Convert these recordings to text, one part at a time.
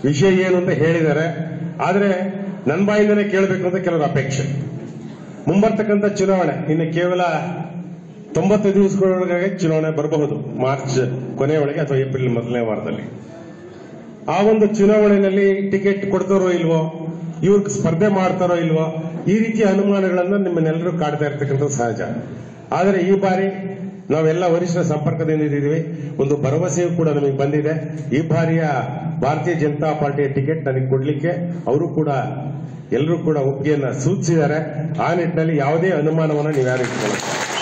ವಿಷಯ ಏನು ಅಂತ ಹೇಳಿದ್ದಾರೆ ಆದ್ರೆ ನನ್ನ ಬಾಯಿಂದನೇ ಕೇಳಬೇಕು ಅಂತ ಕೆಲವರ ಅಪೇಕ್ಷೆ ಮುಂಬರ್ತಕ್ಕಂಥ ಚುನಾವಣೆ ಇನ್ನು ಕೇವಲ ತೊಂಬತ್ತು ದಿವಸಗಳೊಳಗೆ ಚುನಾವಣೆ ಬರಬಹುದು ಮಾರ್ಚ್ ಕೊನೆಯ ಒಳಗೆ ಅಥವಾ ಏಪ್ರಿಲ್ ಮೊದಲನೇ ವಾರದಲ್ಲಿ ಆ ಒಂದು ಚುನಾವಣೆಯಲ್ಲಿ ಟಿಕೆಟ್ ಕೊಡ್ತಾರೋ ಇಲ್ವೋ ಇವ್ರಿಗೆ ಸ್ಪರ್ಧೆ ಮಾಡ್ತಾರೋ ಇಲ್ವೋ ಈ ರೀತಿಯ ಅನುಮಾನಗಳನ್ನ ನಿಮ್ಮನ್ನೆಲ್ಲರೂ ಕಾಡ್ತಾ ಇರ್ತಕ್ಕಂಥದ್ದು ಸಹಜ ಆದರೆ ಈ ಬಾರಿ ನಾವೆಲ್ಲ ವರಿಷ್ಠರ ಸಂಪರ್ಕದಿಂದ ಇದ್ದೀವಿ ಒಂದು ಭರವಸೆಯೂ ಕೂಡ ನಮಗೆ ಬಂದಿದೆ ಈ ಬಾರಿಯ ಭಾರತೀಯ ಜನತಾ ಪಾರ್ಟಿಯ ಟಿಕೆಟ್ ನನಗೆ ಕೊಡ್ಲಿಕ್ಕೆ ಅವರು ಕೂಡ ಎಲ್ಲರೂ ಕೂಡ ಒಪ್ಪಿಗೆಯನ್ನ ಸೂಚಿಸಿದ್ದಾರೆ ಆ ನಿಟ್ಟಿನಲ್ಲಿ ಯಾವುದೇ ಅನುಮಾನವನ್ನು ನೀವ್ಯಾರು ಇಟ್ಕೊಳ್ಳಿ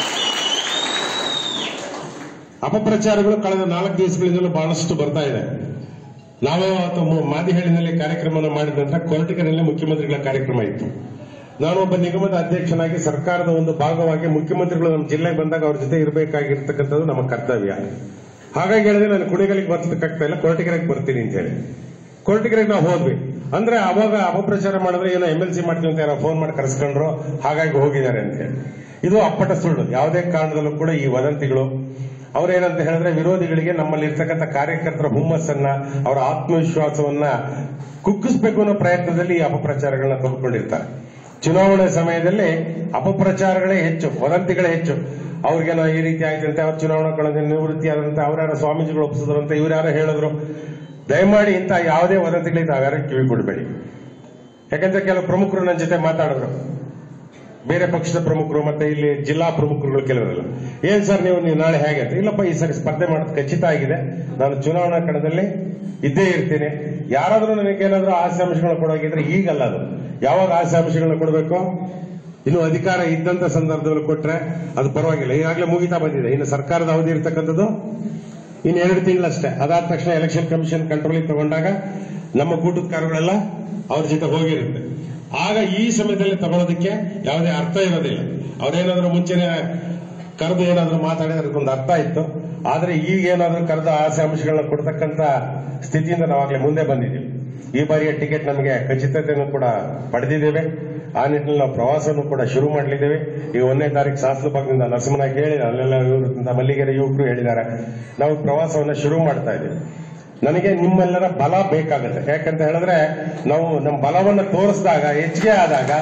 ಅಪಪ್ರಚಾರಗಳು ಕಳೆದ ನಾಲ್ಕು ದಿವಸಗಳಿಂದಲೂ ಬಹಳಷ್ಟು ಬರ್ತಾ ಇದೆ ನಾವೇ ಅವತ್ತು ಮು- ಮಾದಿಹಳ್ಳಿನಲ್ಲಿ ಕಾರ್ಯಕ್ರಮವನ್ನು ಮಾಡಿದ ನಂತರ ಕೊರಟಿಗರಲ್ಲಿ ಮುಖ್ಯಮಂತ್ರಿಗಳ ಕಾರ್ಯಕ್ರಮ ಇತ್ತು ನಾನು ಒಬ್ಬ ನಿಗಮದ ಅಧ್ಯಕ್ಷನಾಗಿ ಸರ್ಕಾರದ ಒಂದು ಭಾಗವಾಗಿ ಮುಖ್ಯಮಂತ್ರಿಗಳು ನಮ್ಮ ಜಿಲ್ಲೆಗೆ ಬಂದಾಗ ಅವ್ರ ಜೊತೆ ಇರಬೇಕಾಗಿರ್ತಕ್ಕಂಥದ್ದು ನಮ್ಮ ಕರ್ತವ್ಯ ಹಾಗಾಗಿ ಹೇಳಿದ್ರೆ ನಾನು ಕುಣಿಗಲಿಗೆ ಬರ್ತಕ್ಕಾಗ್ತಾ ಇಲ್ಲ ಕೊರಟಿಗೆರೆಗೆ ಬರ್ತೀನಿ ಅಂತ ಹೇಳಿ ಕೊರಟಿಗೆರೆಗೆ ನಾವು ಹೋದ್ವಿ ಅಂದ್ರೆ ಅವಾಗ ಅಪಪ್ರಚಾರ ಮಾಡಿದ್ರೆ ಏನೋ ಎಂ ಎಲ್ ಸಿ ಮಾಡ್ತೀವಿ ಅಂತ ಯಾರೋ ಫೋನ್ ಮಾಡಿ ಕರೆಸ್ಕೊಂಡ್ರು ಹಾಗಾಗಿ ಹೋಗಿದ್ದಾರೆ ಅಂತ ಹೇಳಿ ಇದು ಅಪ್ಪಟ ಸುಳ್ಳು ಯಾವುದೇ ಕಾರಣದಲ್ಲೂ ಕೂಡ ಈ ವದಂತಿಗಳು ಅವ್ರೇನಂತ ಹೇಳಿದ್ರೆ ವಿರೋಧಿಗಳಿಗೆ ನಮ್ಮಲ್ಲಿ ಇರ್ತಕ್ಕಂಥ ಕಾರ್ಯಕರ್ತರ ಹುಮ್ಮಸ್ಸನ್ನ ಅವರ ಆತ್ಮವಿಶ್ವಾಸವನ್ನ ಕುಗ್ಗಿಸ್ಬೇಕು ಅನ್ನೋ ಪ್ರಯತ್ನದಲ್ಲಿ ಈ ಅಪಪ್ರಚಾರಗಳನ್ನ ತಂದುಕೊಂಡಿರ್ತಾರೆ ಚುನಾವಣೆ ಸಮಯದಲ್ಲಿ ಅಪಪ್ರಚಾರಗಳೇ ಹೆಚ್ಚು ವದಂತಿಗಳೇ ಹೆಚ್ಚು ಅವ್ರಿಗೇನೋ ಈ ರೀತಿ ಆಯ್ತಂತೆ ಅವ್ರ ಚುನಾವಣಾ ಕಣದಲ್ಲಿ ನಿವೃತ್ತಿ ಆದಂತೆ ಅವ್ರ್ಯಾರ ಸ್ವಾಮೀಜಿಗಳು ಒಪ್ಪಿಸಿದ್ರಂತೆ ಇವ್ರ್ಯಾರೋ ಹೇಳಿದ್ರು ದಯಮಾಡಿ ಇಂಥ ಯಾವುದೇ ವದಂತಿಗಳಿಗೆ ತಾವ್ಯಾರು ಕಿವಿ ಕೊಡಬೇಡಿ ಯಾಕಂದ್ರೆ ಕೆಲವು ಪ್ರಮುಖರು ನನ್ನ ಜೊತೆ ಮಾತಾಡಿದ್ರು ಬೇರೆ ಪಕ್ಷದ ಪ್ರಮುಖರು ಮತ್ತೆ ಇಲ್ಲಿ ಜಿಲ್ಲಾ ಪ್ರಮುಖರುಗಳು ಕೆಲವರೆಲ್ಲ ಏನ್ ಸರ್ ನೀವು ನೀವು ನಾಳೆ ಹೇಗೆ ಅಂತ ಇಲ್ಲಪ್ಪ ಈ ಸರಿ ಸ್ಪರ್ಧೆ ಮಾಡೋದು ಖಚಿತ ಆಗಿದೆ ನಾನು ಚುನಾವಣಾ ಕಣದಲ್ಲಿ ಇದ್ದೇ ಇರ್ತೀನಿ ಯಾರಾದ್ರೂ ನನಗೇನಾದ್ರೂ ಆಸೆ ಅಂಶಗಳನ್ನ ಕೊಡೋಗಿದ್ರೆ ಈಗಲ್ಲ ಅದು ಯಾವಾಗ ಆಸೆ ಅಂಶಗಳನ್ನ ಕೊಡಬೇಕು ಇನ್ನು ಅಧಿಕಾರ ಇದ್ದಂತ ಸಂದರ್ಭದಲ್ಲಿ ಕೊಟ್ರೆ ಅದು ಪರವಾಗಿಲ್ಲ ಈಗಾಗಲೇ ಮುಗಿತಾ ಬಂದಿದೆ ಇನ್ನು ಸರ್ಕಾರದ ಅವಧಿ ಇರತಕ್ಕಂಥದ್ದು ಇನ್ನು ಎರಡು ತಿಂಗಳಷ್ಟೇ ಅದಾದ ತಕ್ಷಣ ಎಲೆಕ್ಷನ್ ಕಮಿಷನ್ ಕಂಟ್ರೋಲಿಗೆ ತಗೊಂಡಾಗ ನಮ್ಮ ಕೂಟಕಾರಗಳೆಲ್ಲ ಅವ್ರ ಜೊತೆ ಹೋಗಿರುತ್ತೆ ಆಗ ಈ ಸಮಯದಲ್ಲಿ ತಗೊಳ್ಳೋದಕ್ಕೆ ಯಾವುದೇ ಅರ್ಥ ಇರೋದಿಲ್ಲ ಅವ್ರೇನಾದ್ರೂ ಮುಂಚೆನೆ ಕರೆದು ಏನಾದ್ರೂ ಮಾತಾಡಿದ್ರೆ ಅದಕ್ಕೊಂದು ಅರ್ಥ ಇತ್ತು ಆದ್ರೆ ಈಗ ಏನಾದ್ರೂ ಕರೆದ ಆಸೆ ಅಂಶಗಳನ್ನ ಕೊಡ್ತಕ್ಕಂತ ಸ್ಥಿತಿಯಿಂದ ನಾವಾಗಲೇ ಮುಂದೆ ಬಂದಿದ್ದೀವಿ ಈ ಬಾರಿಯ ಟಿಕೆಟ್ ನಮಗೆ ಖಚಿತತೆಯನ್ನು ಕೂಡ ಪಡೆದಿದ್ದೇವೆ ಆ ನಿಟ್ಟಿನಲ್ಲಿ ನಾವು ಪ್ರವಾಸವನ್ನು ಕೂಡ ಶುರು ಮಾಡಲಿದ್ದೇವೆ ಈಗ ಒಂದನೇ ತಾರೀಕು ಶಾಸನ ಭಾಗದಿಂದ ನರಸಿಂಹನಾಗಿ ಹೇಳಿ ಅಲ್ಲೆಲ್ಲ ಇವರು ಮಲ್ಲಿಗೆರೆ ಯುವಕರು ಹೇಳಿದ್ದಾರೆ ನಾವು ಪ್ರವಾಸವನ್ನು ಶುರು ಮಾಡ್ತಾ ಇದ್ದೀವಿ ನನಗೆ ನಿಮ್ಮೆಲ್ಲರ ಬಲ ಬೇಕಾಗುತ್ತೆ ಯಾಕಂತ ಹೇಳಿದ್ರೆ ನಾವು ನಮ್ಮ ಬಲವನ್ನು ತೋರಿಸಿದಾಗ ಹೆಚ್ಚಿಗೆ ಆದಾಗ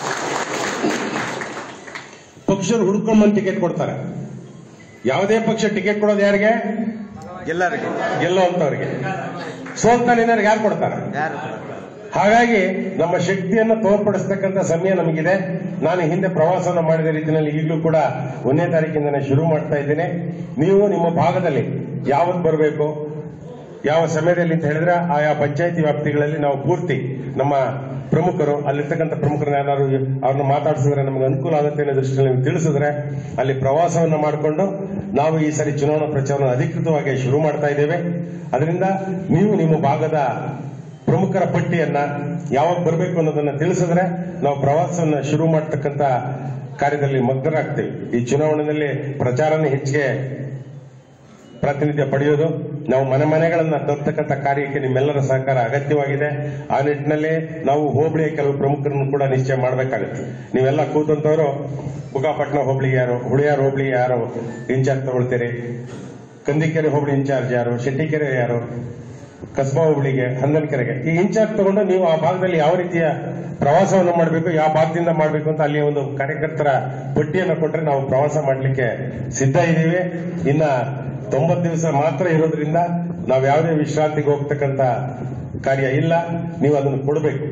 ಪಕ್ಷರು ಹುಡ್ಕೊಂಡ್ಬಂದು ಟಿಕೆಟ್ ಕೊಡ್ತಾರೆ ಯಾವುದೇ ಪಕ್ಷ ಟಿಕೆಟ್ ಕೊಡೋದು ಯಾರಿಗೆ ಎಲ್ಲರಿಗೂ ಗೆಲ್ಲುವಂತವ್ರಿಗೆ ಸೋಲ್ತಾ ನಿನ್ನವ್ರಿಗೆ ಯಾರು ಕೊಡ್ತಾರೆ ಯಾರು ಹಾಗಾಗಿ ನಮ್ಮ ಶಕ್ತಿಯನ್ನು ತೋರ್ಪಡಿಸ್ತಕ್ಕಂಥ ಸಮಯ ನಮಗಿದೆ ನಾನು ಹಿಂದೆ ಪ್ರವಾಸವನ್ನು ಮಾಡಿದ ರೀತಿಯಲ್ಲಿ ಈಗಲೂ ಕೂಡ ಒಂದನೇ ತಾರೀಕಿಂದನೇ ಶುರು ಮಾಡ್ತಾ ಇದ್ದೇನೆ ನೀವು ನಿಮ್ಮ ಭಾಗದಲ್ಲಿ ಯಾವತ್ತು ಬರಬೇಕು ಯಾವ ಸಮಯದಲ್ಲಿ ಅಂತ ಹೇಳಿದ್ರೆ ಆಯಾ ಪಂಚಾಯತಿ ವ್ಯಾಪ್ತಿಗಳಲ್ಲಿ ನಾವು ಪೂರ್ತಿ ನಮ್ಮ ಪ್ರಮುಖರು ಅಲ್ಲಿರ್ತಕ್ಕಂಥ ಪ್ರಮುಖರನ್ನ ಯಾರು ಅವ್ರನ್ನ ಮಾತಾಡಿಸಿದ್ರೆ ನಮಗೆ ಅನುಕೂಲ ಆಗುತ್ತೆ ಅನ್ನೋ ದೃಷ್ಟಿಯಲ್ಲಿ ನೀವು ತಿಳಿಸಿದ್ರೆ ಅಲ್ಲಿ ಪ್ರವಾಸವನ್ನ ಮಾಡಿಕೊಂಡು ನಾವು ಈ ಸರಿ ಚುನಾವಣಾ ಪ್ರಚಾರವನ್ನು ಅಧಿಕೃತವಾಗಿ ಶುರು ಮಾಡ್ತಾ ಇದ್ದೇವೆ ಅದರಿಂದ ನೀವು ನಿಮ್ಮ ಭಾಗದ ಪ್ರಮುಖರ ಪಟ್ಟಿಯನ್ನ ಯಾವಾಗ ಬರಬೇಕು ಅನ್ನೋದನ್ನ ತಿಳಿಸಿದ್ರೆ ನಾವು ಪ್ರವಾಸವನ್ನ ಶುರು ಮಾಡತಕ್ಕಂತ ಕಾರ್ಯದಲ್ಲಿ ಮಗ್ನರಾಗ್ತೇವೆ ಈ ಚುನಾವಣೆಯಲ್ಲಿ ಪ್ರಚಾರನ ಹೆಚ್ಚಿಗೆ ಪ್ರಾತಿನಿಧ್ಯ ಪಡೆಯೋದು ನಾವು ಮನೆ ಮನೆಗಳನ್ನ ತರ್ತಕ್ಕಂಥ ಕಾರ್ಯಕ್ಕೆ ನಿಮ್ಮೆಲ್ಲರ ಸಹಕಾರ ಅಗತ್ಯವಾಗಿದೆ ಆ ನಿಟ್ಟಿನಲ್ಲಿ ನಾವು ಹೋಬಳಿಯ ಕೆಲವು ಪ್ರಮುಖರನ್ನು ಕೂಡ ನಿಶ್ಚಯ ಮಾಡಬೇಕಾಗುತ್ತೆ ನೀವೆಲ್ಲ ಕೂತಂತವರು ಬುಗಾಪಟ್ನ ಹೋಬಳಿಗೆ ಯಾರು ಹುಳಿಯಾರ್ ಹೋಬಳಿಗೆ ಯಾರು ಇನ್ಚಾರ್ಜ್ ತಗೊಳ್ತೀರಿ ಕಂದಿಕೆರೆ ಹೋಬಳಿ ಇನ್ಚಾರ್ಜ್ ಯಾರು ಶೆಟ್ಟಿಕೆರೆ ಯಾರು ಕಸ್ಬಾ ಹೋಬಳಿಗೆ ಹಂದನಕೆರೆಗೆ ಈ ಇನ್ಚಾರ್ಜ್ ತಗೊಂಡು ನೀವು ಆ ಭಾಗದಲ್ಲಿ ಯಾವ ರೀತಿಯ ಪ್ರವಾಸವನ್ನು ಮಾಡಬೇಕು ಯಾವ ಭಾಗದಿಂದ ಮಾಡಬೇಕು ಅಂತ ಅಲ್ಲಿ ಒಂದು ಕಾರ್ಯಕರ್ತರ ಪಟ್ಟಿಯನ್ನು ಕೊಟ್ಟರೆ ನಾವು ಪ್ರವಾಸ ಮಾಡಲಿಕ್ಕೆ ಸಿದ್ಧ ಇದ್ದೀವಿ ಇನ್ನ ತೊಂಬತ್ತು ದಿವಸ ಮಾತ್ರ ಇರೋದ್ರಿಂದ ನಾವು ಯಾವುದೇ ವಿಶ್ರಾಂತಿಗೆ ಹೋಗ್ತಕ್ಕಂತ ಕಾರ್ಯ ಇಲ್ಲ ನೀವು ಅದನ್ನು ಕೊಡಬೇಕು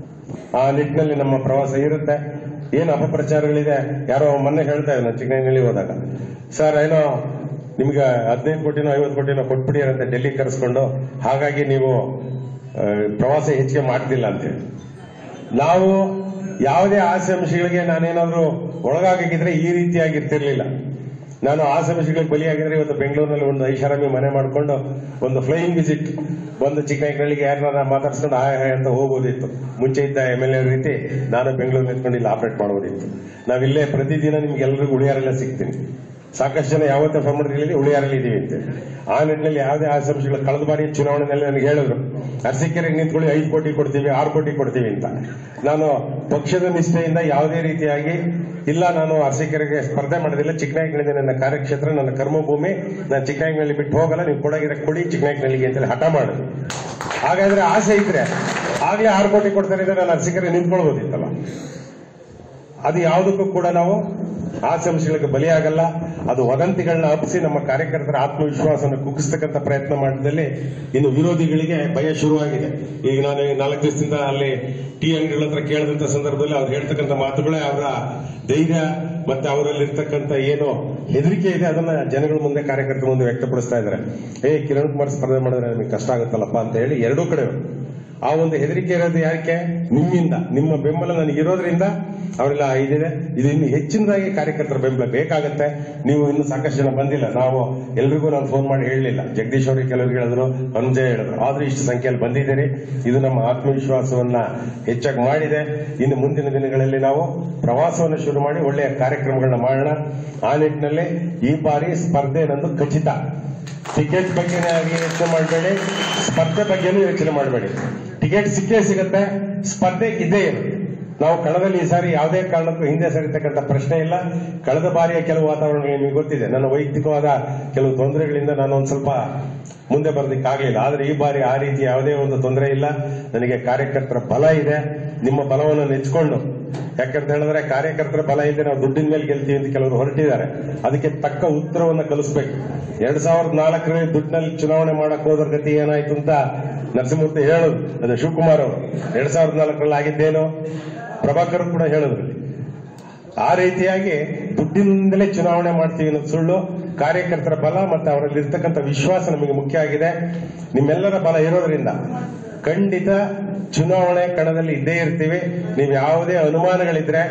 ಆ ನಿಟ್ಟಿನಲ್ಲಿ ನಮ್ಮ ಪ್ರವಾಸ ಇರುತ್ತೆ ಏನು ಅಪಪ್ರಚಾರಗಳಿದೆ ಯಾರೋ ಮೊನ್ನೆ ಹೇಳ್ತಾ ಇದ್ರು ಚಿಕ್ಕನಹಳ್ಳಿ ಹೋದಾಗ ಸರ್ ಏನೋ ನಿಮ್ಗೆ ಹದಿನೈದು ಕೋಟಿನೋ ಐವತ್ತು ಕೋಟಿನೋ ಕೊಟ್ಬಿಡಿ ಅಂತ ಡೆಲ್ಲಿ ಕರೆಸ್ಕೊಂಡು ಹಾಗಾಗಿ ನೀವು ಆ, ಪ್ರವಾಸ ಹೆಚ್ಚಿಗೆ ಮಾಡ್ತಿಲ್ಲ ಅಂತೇಳಿ ನಾವು ಯಾವುದೇ ಆಸೆ ಅಂಶಗಳಿಗೆ ನಾನೇನಾದ್ರೂ ಒಳಗಾಗಿದ್ರೆ ಈ ರೀತಿಯಾಗಿರ್ತಿರ್ಲಿಲ್ಲ ನಾನು ಆಸೆ ಅಂಶಗಳಿಗೆ ಬಲಿಯಾಗಿದ್ರೆ ಇವತ್ತು ಬೆಂಗಳೂರಿನಲ್ಲಿ ಒಂದು ಐಷಾರಾಮಿ ಮನೆ ಮಾಡಿಕೊಂಡು ಒಂದು ಫ್ಲೈಯಿಂಗ್ ವಿಸಿಟ್ ಬಂದು ಚಿಕ್ಕನಹಳ್ಳಿಗೆ ಯಾರನ್ನ ಮಾತಾಡ್ಸ್ಕೊಂಡು ಹಾಯ್ ಹಾಯ್ ಅಂತ ಹೋಗ್ಬೋದಿತ್ತು ಮುಂಚೆ ಇದ್ದ ಎಮ್ ಎಲ್ ಎ ರೀತಿ ನಾನು ಬೆಂಗಳೂರು ನಿಂತ್ಕೊಂಡು ಇಲ್ಲಿ ಆಪರೇಟ್ ಮಾಡ್ಬೋದಿತ್ತು ನಾವಿಲ್ಲೇ ಪ್ರತಿದಿನ ನಿಮ್ಗೆಲ್ಲರಿಗೂ ಉಳಿಯಾರೆಲ್ಲ ಸಿಗ್ತೀನಿ ಸಾಕಷ್ಟು ಜನ ಯಾವತ್ತೇ ಫೋನ್ ಮಾಡಿದ್ರೆ ಉಳಿಯಾರಲ್ಲಿ ಇದೀವಿ ಅಂತ ಆ ನಿಟ್ಟಿನಲ್ಲಿ ಯಾವುದೇ ಆಸಂಶಗಳು ಕಳೆದ ಬಾರಿ ಚುನಾವಣೆಯಲ್ಲಿ ನನಗೆ ಹೇಳಿದ್ರು ಅರಸೀಕೆರೆಗೆ ನಿಂತ್ಕೊಳ್ಳಿ ಐದು ಕೋಟಿ ಕೊಡ್ತೀವಿ ಆರು ಕೋಟಿ ಕೊಡ್ತೀವಿ ಅಂತ ನಾನು ಪಕ್ಷದ ನಿಷ್ಠೆಯಿಂದ ಯಾವುದೇ ರೀತಿಯಾಗಿ ಇಲ್ಲ ನಾನು ಅರಸೀಕೆರೆಗೆ ಸ್ಪರ್ಧೆ ಮಾಡೋದಿಲ್ಲ ಚಿಕ್ಕನಾಯಕನಹಳ್ಳಿ ನನ್ನ ಕಾರ್ಯಕ್ಷೇತ್ರ ನನ್ನ ಕರ್ಮಭೂಮಿ ನಾನು ಚಿಕ್ಕನಾಯಕನಹಳ್ಳಿ ಬಿಟ್ಟು ಹೋಗಲ್ಲ ನೀವು ಕೊಡಗಿರ ಕೊಡಿ ಚಿಕ್ಕನಾಯಕನಹಳ್ಳಿಗೆ ಅಂತೇಳಿ ಹಠ ಮಾಡಿದ್ರು ಹಾಗಾದ್ರೆ ಆಸೆ ಇದ್ರೆ ಆಗ್ಲೇ ಆರು ಕೋಟಿ ಕೊಡ್ತಾರೆ ಅಂದ್ರೆ ನಾನು ಅರ್ಸಿಕರಿಗೆ ನಿಂತ್ಕೊಳ್ಬೋದಿತ್ತಲ್ಲ ಅದು ಯಾವುದಕ್ಕೂ ಕೂಡ ನಾವು ಆಸಂಶಗಳಿಗೆ ಬಲಿಯಾಗಲ್ಲ ಅದು ವದಂತಿಗಳನ್ನ ಹಬ್ಬಿಸಿ ನಮ್ಮ ಕಾರ್ಯಕರ್ತರ ಆತ್ಮವಿಶ್ವಾಸವನ್ನು ಕುಗ್ಗಿಸ್ತಕ್ಕಂಥ ಪ್ರಯತ್ನ ಮಾಡಿದಲ್ಲಿ ಇನ್ನು ವಿರೋಧಿಗಳಿಗೆ ಭಯ ಶುರುವಾಗಿದೆ ಈಗ ನಾನು ಈ ನಾಲ್ಕು ದಿವಸದಿಂದ ಅಲ್ಲಿ ಟೀ ಅಂಗಡಿಗಳ ಹತ್ರ ಕೇಳಿದಂತ ಸಂದರ್ಭದಲ್ಲಿ ಅವ್ರು ಹೇಳ್ತಕ್ಕಂಥ ಮಾತುಗಳೇ ಅವರ ಧೈರ್ಯ ಮತ್ತೆ ಅವರಲ್ಲಿರ್ತಕ್ಕಂಥ ಏನು ಹೆದರಿಕೆ ಇದೆ ಅದನ್ನ ಜನಗಳ ಮುಂದೆ ಕಾರ್ಯಕರ್ತರ ಮುಂದೆ ವ್ಯಕ್ತಪಡಿಸ್ತಾ ಇದ್ದಾರೆ ಏ ಕಿರಣ್ ಕುಮಾರ್ ಸ್ಪರ್ಧೆ ಮಾಡಿದ್ರೆ ನಮಗೆ ಕಷ್ಟ ಆಗುತ್ತಲ್ಲಪ್ಪ ಅಂತ ಹೇಳಿ ಎರಡೂ ಕಡೆ ಆ ಒಂದು ಹೆದರಿಕೆ ಇರೋದು ಯಾಕೆ ನಿಮ್ಮಿಂದ ನಿಮ್ಮ ಬೆಂಬಲ ನನಗಿರೋದ್ರಿಂದ ಅವರೆಲ್ಲ ಇದಿದೆ ಇದು ಇನ್ನು ಹೆಚ್ಚಿನದಾಗಿ ಕಾರ್ಯಕರ್ತರ ಬೆಂಬಲ ಬೇಕಾಗುತ್ತೆ ನೀವು ಇನ್ನು ಸಾಕಷ್ಟು ಜನ ಬಂದಿಲ್ಲ ನಾವು ಎಲ್ರಿಗೂ ನಾನು ಫೋನ್ ಮಾಡಿ ಹೇಳಲಿಲ್ಲ ಜಗದೀಶ್ ಅವರಿಗೆ ಕೆಲವರು ಹೇಳಿದ್ರು ಅನುಜಯ್ ಹೇಳಿದ್ರು ಆದ್ರೂ ಇಷ್ಟು ಸಂಖ್ಯೆಯಲ್ಲಿ ಬಂದಿದ್ದೀರಿ ಇದು ನಮ್ಮ ಆತ್ಮವಿಶ್ವಾಸವನ್ನ ಹೆಚ್ಚಾಗಿ ಮಾಡಿದೆ ಇನ್ನು ಮುಂದಿನ ದಿನಗಳಲ್ಲಿ ನಾವು ಪ್ರವಾಸವನ್ನು ಶುರು ಮಾಡಿ ಒಳ್ಳೆಯ ಕಾರ್ಯಕ್ರಮಗಳನ್ನ ಮಾಡೋಣ ಆ ನಿಟ್ಟಿನಲ್ಲಿ ಈ ಬಾರಿ ಸ್ಪರ್ಧೆ ನಂದು ಖಚಿತ ಟಿಕೆಟ್ ಬಗ್ಗೆ ಯೋಚನೆ ಮಾಡಬೇಡಿ ಸ್ಪರ್ಧೆ ಬಗ್ಗೆನೂ ಯೋಚನೆ ಮಾಡಬೇಡಿ ಟಿಕೆಟ್ ಸಿಕ್ಕೇ ಸಿಗುತ್ತೆ ಸ್ಪರ್ಧೆ ಇದ್ದೇ ಇರುತ್ತೆ ನಾವು ಕಳೆದಲ್ಲಿ ಈ ಸಾರಿ ಯಾವುದೇ ಕಾರಣಕ್ಕೂ ಹಿಂದೆ ಸರಿತಕ್ಕಂಥ ಪ್ರಶ್ನೆ ಇಲ್ಲ ಕಳೆದ ಬಾರಿಯ ಕೆಲವು ವಾತಾವರಣ ನಿಮಗೆ ಗೊತ್ತಿದೆ ನನ್ನ ವೈಯಕ್ತಿಕವಾದ ಕೆಲವು ತೊಂದರೆಗಳಿಂದ ನಾನು ಒಂದು ಸ್ವಲ್ಪ ಮುಂದೆ ಬರೋದಕ್ಕಾಗಲಿಲ್ಲ ಆದರೆ ಈ ಬಾರಿ ಆ ರೀತಿ ಯಾವುದೇ ಒಂದು ತೊಂದರೆ ಇಲ್ಲ ನನಗೆ ಕಾರ್ಯಕರ್ತರ ಬಲ ಇದೆ ನಿಮ್ಮ ಬಲವನ್ನು ನೆಚ್ಕೊಂಡು ಯಾಕಂತ ಹೇಳಿದ್ರೆ ಕಾರ್ಯಕರ್ತರ ಬಲ ಇಲ್ಲದೆ ನಾವು ದುಡ್ಡಿನ ಮೇಲೆ ಗೆಲ್ತೀವಿ ಅಂತ ಕೆಲವರು ಹೊರಟಿದ್ದಾರೆ ಅದಕ್ಕೆ ತಕ್ಕ ಉತ್ತರವನ್ನು ಕಲಿಸ್ಬೇಕು ಎರಡ್ ಸಾವಿರದ ನಾಲ್ಕರಲ್ಲಿ ದುಡ್ಡಿನಲ್ಲಿ ಚುನಾವಣೆ ಮಾಡಕ್ ಹೋದ್ರ ಗತಿ ಏನಾಯ್ತು ಅಂತ ನರಸಿಂಹಮೂರ್ತಿ ಹೇಳೋದು ಅದು ಶಿವಕುಮಾರ್ ಅವರು ಎರಡ್ ಸಾವಿರದ ನಾಲ್ಕರಲ್ಲಿ ಆಗಿದ್ದೇನು ಪ್ರಭಾಕರ್ ಕೂಡ ಹೇಳಿದ್ರು ಆ ರೀತಿಯಾಗಿ ದುಡ್ಡಿನಿಂದಲೇ ಚುನಾವಣೆ ಮಾಡ್ತೀವಿ ಅನ್ನೋದು ಸುಳ್ಳು ಕಾರ್ಯಕರ್ತರ ಬಲ ಮತ್ತೆ ಅವರಲ್ಲಿ ಇರ್ತಕ್ಕಂಥ ವಿಶ್ವಾಸ ನಮಗೆ ಮುಖ್ಯ ಆಗಿದೆ ನಿಮ್ಮೆಲ್ಲರ ಬಲ ಇರೋದ್ರಿಂದ ಖಂಡಿತ ಚುನಾವಣೆ ಕಣದಲ್ಲಿ ಇದ್ದೇ ಇರ್ತೀವಿ ನೀವು ಯಾವುದೇ ಅನುಮಾನಗಳಿದ್ರೆ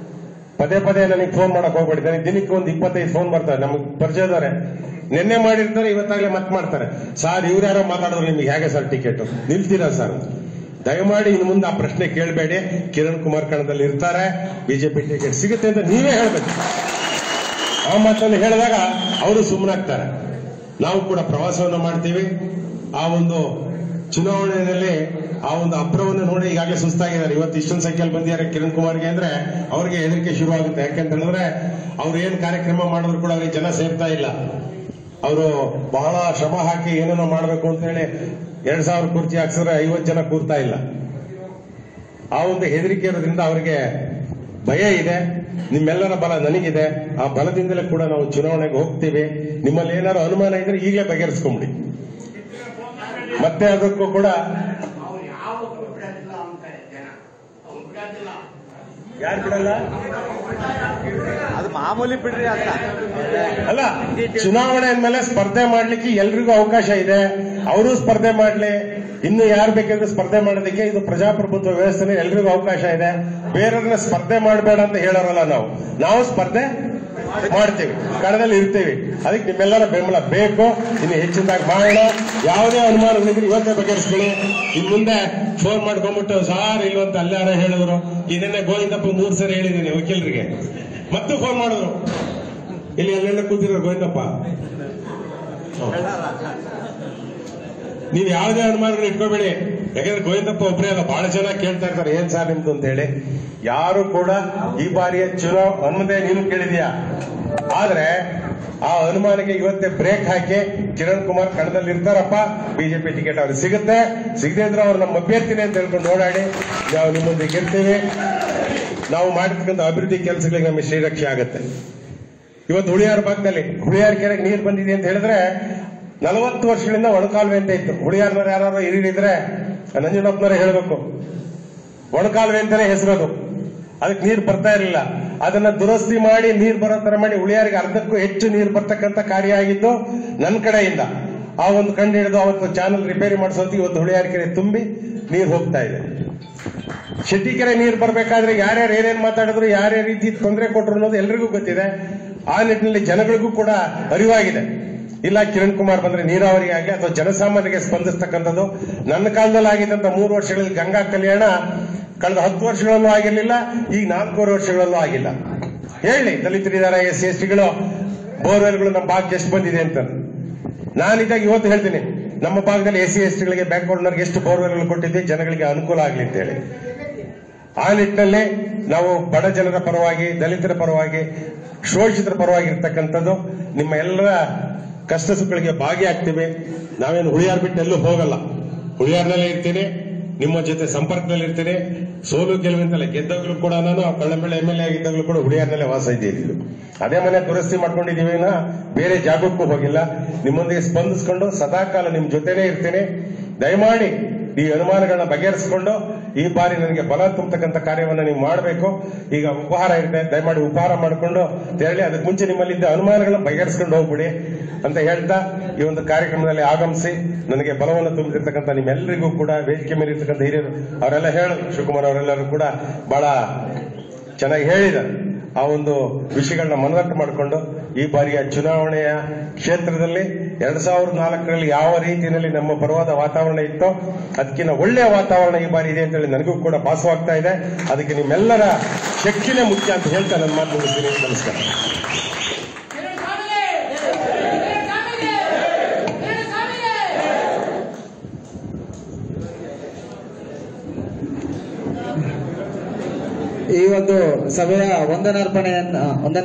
ಪದೇ ಪದೇ ನನಗೆ ಫೋನ್ ಮಾಡಕ್ ಹೋಗ್ಬೇಡಿ ನನಗೆ ದಿನಕ್ಕೆ ಒಂದು ಇಪ್ಪತ್ತೈದು ಫೋನ್ ಬರ್ತಾರೆ ನಮಗೆ ಪರಿಚಯದವರೆ ನಿನ್ನೆ ಮಾಡಿರ್ತಾರೆ ಇವತ್ತಾಗಲೇ ಮತ್ತೆ ಮಾಡ್ತಾರೆ ಸರ್ ಇವ್ರು ಯಾರೋ ಮಾತಾಡಿದ್ರು ನಿಮ್ಗೆ ಹೇಗೆ ಸರ್ ಟಿಕೆಟ್ ನಿಲ್ತೀರಾ ಸರ್ ದಯಮಾಡಿ ಇನ್ನು ಮುಂದೆ ಆ ಪ್ರಶ್ನೆ ಕೇಳಬೇಡಿ ಕಿರಣ್ ಕುಮಾರ್ ಕಣದಲ್ಲಿ ಇರ್ತಾರೆ ಬಿಜೆಪಿ ಟಿಕೆಟ್ ಸಿಗುತ್ತೆ ಅಂತ ನೀವೇ ಹೇಳ್ಬೇಕು ಆ ಮಾತನ್ನು ಹೇಳಿದಾಗ ಅವರು ಸುಮ್ಮನಾಗ್ತಾರೆ ನಾವು ಕೂಡ ಪ್ರವಾಸವನ್ನು ಮಾಡ್ತೀವಿ ಆ ಒಂದು ಚುನಾವಣೆಯಲ್ಲಿ ಆ ಒಂದು ಅಬ್ರವನ್ನು ನೋಡಿ ಈಗಾಗಲೇ ಸುಸ್ತಾಗಿದ್ದಾರೆ ಇವತ್ತು ಇಷ್ಟೊಂದು ಸಂಖ್ಯೆಯಲ್ಲಿ ಬಂದಿದ್ದಾರೆ ಕಿರಣ್ ಕುಮಾರ್ಗೆ ಅಂದ್ರೆ ಅವ್ರಿಗೆ ಹೆದರಿಕೆ ಶುರು ಆಗುತ್ತೆ ಯಾಕೆಂತ ಹೇಳಿದ್ರೆ ಅವ್ರು ಏನ್ ಕಾರ್ಯಕ್ರಮ ಮಾಡಿದ್ರು ಕೂಡ ಅವ್ರಿಗೆ ಜನ ಸೇರ್ತಾ ಇಲ್ಲ ಅವರು ಬಹಳ ಶ್ರಮ ಹಾಕಿ ಏನೇನೋ ಮಾಡಬೇಕು ಅಂತ ಹೇಳಿ ಎರಡ್ ಸಾವಿರ ಕುರ್ಚಿ ಹಾಕ್ಸಿದ್ರೆ ಐವತ್ತು ಜನ ಕೂರ್ತಾ ಇಲ್ಲ ಆ ಒಂದು ಹೆದರಿಕೆ ಇರೋದ್ರಿಂದ ಅವರಿಗೆ ಭಯ ಇದೆ ನಿಮ್ಮೆಲ್ಲರ ಬಲ ನನಗಿದೆ ಆ ಬಲದಿಂದಲೇ ಕೂಡ ನಾವು ಚುನಾವಣೆಗೆ ಹೋಗ್ತೀವಿ ನಿಮ್ಮಲ್ಲಿ ಏನಾದ್ರು ಅನುಮಾನ ಇದ್ರೆ ಈಗಲೇ ಬಗೆಹರಿಸ್ಕೊಂಬಿಡಿ ಮತ್ತೆ ಅದಕ್ಕೂ ಕೂಡ ಅವ್ರು ಯಾವತ್ತೂ ಬಿಡೋದಿಲ್ಲ ಅಂತಾರೆ ಜನ ಅವ್ರು ಬಿಡೋದಿಲ್ಲ ಯಾರು ಬಿಡಲ್ಲ ಅದು ಮಾಮೂಲಿ ಬಿಡ್ರಿ ಅಂತ ಅಲ್ಲ ಚುನಾವಣೆ ಅಂದ್ಮೇಲೆ ಸ್ಪರ್ಧೆ ಮಾಡ್ಲಿಕ್ಕೆ ಎಲ್ರಿಗೂ ಅವಕಾಶ ಇದೆ ಅವರು ಸ್ಪರ್ಧೆ ಮಾಡ್ಲಿ ಇನ್ನು ಯಾರು ಬೇಕಾದ್ರೂ ಸ್ಪರ್ಧೆ ಮಾಡೋದಕ್ಕೆ ಇದು ಪ್ರಜಾಪ್ರಭುತ್ವ ವ್ಯವಸ್ಥೆ ಎಲ್ರಿಗೂ ಅವಕಾಶ ಇದೆ ಬೇರೆಯವ್ರನ್ನ ಸ್ಪರ್ಧೆ ಮಾಡಬೇಡ ಅಂತ ಹೇಳೋರಲ್ಲ ನಾವು ನಾವು ಸ್ಪರ್ಧೆ ಮಾಡ್ತೀವಿ ಕಣದಲ್ಲಿ ಇರ್ತೀವಿ ಅದಕ್ಕೆ ನಿಮ್ಮೆಲ್ಲರ ಬೆಂಬಲ ಬೇಕು ಇನ್ನು ಹೆಚ್ಚಿನದಾಗಿ ಮಾಡೋಣ ಯಾವುದೇ ಅನುಮಾನಗಳಿದ್ರೆ ಇವತ್ತೇ ಬಗೆಹರಿಸ್ಕೊಳ್ಳಿ ಇನ್ ಮುಂದೆ ಫೋನ್ ಮಾಡ್ಕೊಂಡ್ಬಿಟ್ಟು ಸಾರ್ ಇಲ್ವಂತ ಅಲ್ಲಾರ ಹೇಳಿದ್ರು ಇದನ್ನೇ ಗೋವಿಂದಪ್ಪ ಮೂರ್ ಸರಿ ಹೇಳಿದ್ದೀನಿ ವಕೀಲರಿಗೆ ಮತ್ತು ಫೋನ್ ಮಾಡಿದ್ರು ಇಲ್ಲಿ ಅಲ್ಲೆಲ್ಲ ಕೂತಿರೋ ಗೋವಿಂದಪ್ಪ ನೀವು ಯಾವುದೇ ಅನುಮಾನಗಳು ಇಟ್ಕೋಬೇಡಿ ಯಾಕಂದ್ರೆ ಗೋವಿಂದಪ್ಪ ಒಬ್ಬರೇ ಅಲ್ಲ ಬಹಳ ಜನ ಕೇಳ್ತಾ ಇರ್ತಾರೆ ಏನ್ ಸರ್ ನಿಮ್ದು ಅಂತ ಹೇಳಿ ಯಾರು ಕೂಡ ಈ ಬಾರಿಯ ಚುನಾವ್ ಹನುಮಂತೆ ನೀನು ಕೇಳಿದ್ಯಾ ಆದ್ರೆ ಆ ಅನುಮಾನಕ್ಕೆ ಇವತ್ತೇ ಬ್ರೇಕ್ ಹಾಕಿ ಕಿರಣ್ ಕುಮಾರ್ ಕಣದಲ್ಲಿ ಇರ್ತಾರಪ್ಪ ಬಿಜೆಪಿ ಟಿಕೆಟ್ ಅವ್ರಿಗೆ ಸಿಗುತ್ತೆ ಸಿಗದೆ ಇದ್ರೆ ಅವ್ರು ನಮ್ಮ ಅಭ್ಯರ್ಥಿನೇ ಅಂತ ಹೇಳ್ಕೊಂಡು ಓಡಾಡಿ ನಾವು ನಿಮ್ಮೊಂದಿಗೆ ಇರ್ತೀವಿ ನಾವು ಮಾಡಿರ್ತಕ್ಕಂಥ ಅಭಿವೃದ್ಧಿ ಕೆಲಸಗಳಿಗೆ ನಮಗೆ ಶ್ರೀರಕ್ಷೆ ಆಗುತ್ತೆ ಇವತ್ತು ಹುಳಿಯಾರ ಭಾಗದಲ್ಲಿ ಹುಳಿಯಾರ ಕೆರೆಗೆ ನೀರು ಬಂದಿದೆ ಅಂತ ಹೇಳಿದ್ರೆ ನಲವತ್ತು ವರ್ಷಗಳಿಂದ ಒಣಕಾಲುವೆ ಅಂತ ಇತ್ತು ಹುಳಿಯಾರ್ನವ್ರು ಯಾರು ಹಿರಿಯರಿದ್ರೆ ನಂಜುನಪ್ಪನವರೇ ಹೇಳಬೇಕು ಒಣಕಾಲುವೆ ಅಂತಾನೆ ಹೆಸರದು ಅದಕ್ಕೆ ನೀರು ಬರ್ತಾ ಇರಲಿಲ್ಲ ಅದನ್ನ ದುರಸ್ತಿ ಮಾಡಿ ನೀರು ಬರೋ ತರ ಮಾಡಿ ಉಳಿಯಾರಿಗೆ ಅರ್ಧಕ್ಕೂ ಹೆಚ್ಚು ನೀರು ಬರ್ತಕ್ಕಂಥ ಕಾರ್ಯ ಆಗಿದ್ದು ನನ್ನ ಕಡೆಯಿಂದ ಆ ಒಂದು ಕಂಡು ಹಿಡಿದು ಅವತ್ತು ಚಾನಲ್ ರಿಪೇರಿ ಮಾಡಿಸೋದು ಇವತ್ತು ಹುಳಿಯಾರ ಕೆರೆ ತುಂಬಿ ನೀರು ಹೋಗ್ತಾ ಇದೆ ಶೆಟ್ಟಿಕೆರೆ ನೀರು ಬರಬೇಕಾದ್ರೆ ಯಾರ್ಯಾರು ಏನೇನ್ ಮಾತಾಡಿದ್ರು ಯಾರ್ಯಾವ ರೀತಿ ತೊಂದರೆ ಕೊಟ್ಟರು ಅನ್ನೋದು ಎಲ್ರಿಗೂ ಗೊತ್ತಿದೆ ಆ ನಿಟ್ಟಿನಲ್ಲಿ ಜನಗಳಿಗೂ ಕೂಡ ಅರಿವಾಗಿದೆ ಇಲ್ಲ ಕಿರಣ್ ಕುಮಾರ್ ಬಂದ್ರೆ ನೀರಾವರಿ ಆಗಲಿ ಅಥವಾ ಜನಸಾಮಾನ್ಯರಿಗೆ ಸ್ಪಂದಿಸ್ತಕ್ಕಂಥದ್ದು ನನ್ನ ಕಾಲದಲ್ಲಿ ಆಗಿದ್ದಂತ ಮೂರು ವರ್ಷಗಳಲ್ಲಿ ಗಂಗಾ ಕಲ್ಯಾಣ ಕಳೆದ ಹತ್ತು ವರ್ಷಗಳಲ್ಲೂ ಆಗಿರಲಿಲ್ಲ ಈಗ ನಾಲ್ಕೂವರೆ ವರ್ಷಗಳಲ್ಲೂ ಆಗಿಲ್ಲ ಹೇಳಿ ದಲಿತರಿದ್ದಾರೆ ಎಸ್ ಸಿ ಎಸ್ ಟಿಗಳು ಬೋರ್ವೆಲ್ಗಳು ನಮ್ಮ ಭಾಗಕ್ಕೆ ಎಷ್ಟು ಬಂದಿದೆ ಅಂತ ನಾನಿದ್ದಾಗ ಇವತ್ತು ಹೇಳ್ತೀನಿ ನಮ್ಮ ಭಾಗದಲ್ಲಿ ಎಸ್ ಸಿ ಎಸ್ ಟಿಗಳಿಗೆ ಬ್ಯಾಕ್ವರ್ಡ್ನವ್ರಿಗೆ ಎಷ್ಟು ಬೋರ್ವೆಲ್ಗಳು ಕೊಟ್ಟಿದ್ವಿ ಜನಗಳಿಗೆ ಅನುಕೂಲ ಆಗಲಿ ಅಂತ ಹೇಳಿ ಆ ನಿಟ್ಟಿನಲ್ಲಿ ನಾವು ಬಡ ಜನರ ಪರವಾಗಿ ದಲಿತರ ಪರವಾಗಿ ಶೋಷಿತರ ಪರವಾಗಿ ಇರ್ತಕ್ಕಂಥದ್ದು ನಿಮ್ಮ ಎಲ್ಲರ ಕಷ್ಟ ಸುಖಗಳಿಗೆ ಭಾಗಿಯಾಗ್ತೀವಿ ನಾವೇನು ಹುಳಿಯಾರ್ ಬಿಟ್ಟು ಎಲ್ಲೂ ಹೋಗಲ್ಲ ಹುಳಿಯಾರ್ನಲ್ಲೇ ಇರ್ತೀನಿ ನಿಮ್ಮ ಜೊತೆ ಸಂಪರ್ಕದಲ್ಲಿ ಇರ್ತೀನಿ ಸೋಲು ಗೆಲುವಿಂತಲ್ಲ ಗೆದ್ದಾಗಲೂ ಕೂಡ ನಾನು ಕಳ್ಳಂಬೆಳೆ ಎಂ ಎಲ್ ಎ ಆಗಿದ್ದಾಗಲೂ ಕೂಡ ಹುಳಿಯಾರ್ನಲ್ಲೇ ವಾಸ ಇದ್ದೀವಿ ಅದೇ ಮನೆ ದುರಸ್ತಿ ಮಾಡ್ಕೊಂಡಿದ್ದೀವಿ ವಿನಃ ಬೇರೆ ಜಾಗಕ್ಕೂ ಹೋಗಿಲ್ಲ ನಿಮ್ಮೊಂದಿಗೆ ಸ್ಪಂದಿಸ್ಕೊಂಡು ಸದಾಕಾಲ ನಿಮ್ ಜೊತೆನೇ ಇರ್ತೀನಿ ದಯಮಾಡಿ ಈ ಅನುಮಾನಗಳನ್ನ ಬಗೆಹರಿಸಿಕೊಂಡು ಈ ಬಾರಿ ನನಗೆ ಬಲ ತುಂಬತಕ್ಕಂಥ ಕಾರ್ಯವನ್ನು ನೀವು ಮಾಡಬೇಕು ಈಗ ಉಪಹಾರ ಇರುತ್ತೆ ದಯಮಾಡಿ ಉಪಹಾರ ಮಾಡಿಕೊಂಡು ತೆರಳಿ ಅದಕ್ಕೆ ಮುಂಚೆ ನಿಮ್ಮಲ್ಲಿದ್ದ ಅನುಮಾನಗಳನ್ನ ಬಗೆಹರಿಸ್ಕೊಂಡು ಹೋಗ್ಬಿಡಿ ಅಂತ ಹೇಳ್ತಾ ಈ ಒಂದು ಕಾರ್ಯಕ್ರಮದಲ್ಲಿ ಆಗಮಿಸಿ ನನಗೆ ಬಲವನ್ನು ತುಂಬಿರ್ತಕ್ಕಂಥ ನಿಮ್ಮೆಲ್ಲರಿಗೂ ಕೂಡ ವೇದಿಕೆ ಮೇಲೆ ಇರ್ತಕ್ಕಂಥ ಹಿರಿಯರು ಅವರೆಲ್ಲ ಹೇಳಿದ್ರು ಶಿವಕುಮಾರ್ ಅವರೆಲ್ಲರೂ ಕೂಡ ಬಹಳ ಚೆನ್ನಾಗಿ ಹೇಳಿದ್ದಾರೆ ಆ ಒಂದು ವಿಷಯಗಳನ್ನ ಮನದಟ್ಟು ಮಾಡಿಕೊಂಡು ಈ ಬಾರಿಯ ಚುನಾವಣೆಯ ಕ್ಷೇತ್ರದಲ್ಲಿ ಎರಡ್ ಸಾವಿರದ ನಾಲ್ಕರಲ್ಲಿ ಯಾವ ರೀತಿಯಲ್ಲಿ ನಮ್ಮ ಪರವಾದ ವಾತಾವರಣ ಇತ್ತೋ ಅದಕ್ಕಿಂತ ಒಳ್ಳೆಯ ವಾತಾವರಣ ಈ ಬಾರಿ ಇದೆ ಅಂತ ಹೇಳಿ ನನಗೂ ಕೂಡ ಭಾಸವಾಗ್ತಾ ಇದೆ ಅದಕ್ಕೆ ನಿಮ್ಮೆಲ್ಲರ ಶಕ್ತಿನೇ ಮುಖ್ಯ ಅಂತ ಹೇಳ್ತಾ ನನ್ನ ಮಾತು ಮುಗಿಸ್ತೀನಿ ನಮಸ್ಕಾರ ಎರಡು ಸಾವಿರ ಎರಡು ಸಾವಿರ ಎರಡು ಸಾವಿರ ಈ ಒಂದು ಸಭೆಯ ವಂದನಾರ್ಪಣೆಯನ್ನ ವಂದನ